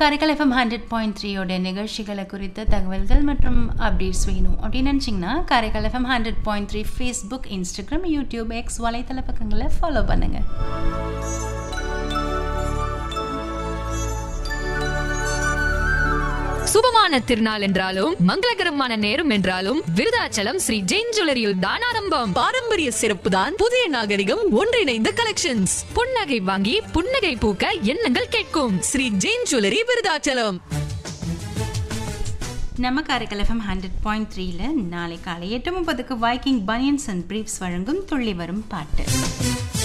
Karaikal FM hundred point த்ரீயோட நிகழ்ச்சிகளை குறித்த தகவல்கள் மற்றும் அப்டேட்ஸ் வேணும் அப்படின்னு நினச்சிங்கன்னா Karaikal FM hundred point three Facebook Instagram YouTube X வலைத்தள பக்கங்களை ஃபாலோ பண்ணுங்கள் சுபமான திருநாள் என்றாலும் மங்களகரமான நேரம் என்றாலும் விருதாச்சலம் ஸ்ரீ ஜெயின் ஜுவல்லரியில் தான் ஆரம்பம் பாரம்பரிய சிறப்பு தான் புதிய நாகரிகம் ஒன்றிணைந்த கலெக்ஷன்ஸ் புன்னகை வாங்கி புன்னகை பூக்க எண்ணங்கள் கேட்கும் ஸ்ரீ ஜெயின் ஜுவல்லரி விருதாச்சலம் நம்ம காரைக்கால் எஃப்எம் ஹண்ட்ரட் பாயிண்ட் த்ரீல நாளை காலை எட்டு முப்பதுக்கு வைக்கிங் பனியன்ஸ் அண்ட் பிரீஃப்ஸ் வழங்கும் துள்ளி வரும் பாட்டு